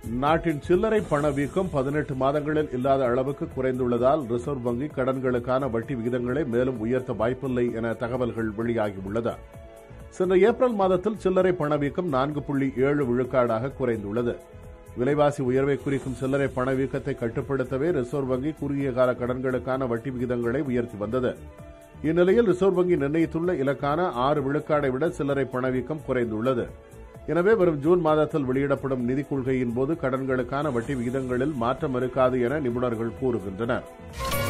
நாட்டின் சில்லறை பணவீக்கம் பதினெட்டு மாதங்களில் இல்லாத அளவுக்கு குறைந்துள்ளதால் ரிசர்வ் வங்கி கடன்களுக்கான வட்டி விகிதங்களை மேலும் உயர்த்த வாய்ப்பில்லை என தகவல்கள் வெளியாகியுள்ளது சென்ற ஏப்ரல் மாதத்தில் சில்லறை பணவீக்கம் நான்கு புள்ளி ஏழு விழுக்காடாக குறைந்துள்ளது விலைவாசி உயர்வை குறிக்கும் சில்லறை பணவீக்கத்தை கட்டுப்படுத்தவே ரிசர்வ் வங்கி குறுகிய கால கடன்களுக்கான வட்டி விகிதங்களை உயர்த்தி வந்தது இந்நிலையில் ரிசர்வ் வங்கி நிர்ணயித்துள்ள இலக்கான ஆறு விழுக்காடை விட சில்லறை பணவீக்கம் குறைந்துள்ளது எனவே வரும் ஜூன் மாதத்தில் வெளியிடப்படும் நிதிக் கொள்கையின் போது கடன்களுக்கான வட்டி விகிதங்களில் மாற்றம் இருக்காது என நிபுணர்கள் கூறுகின்றனர்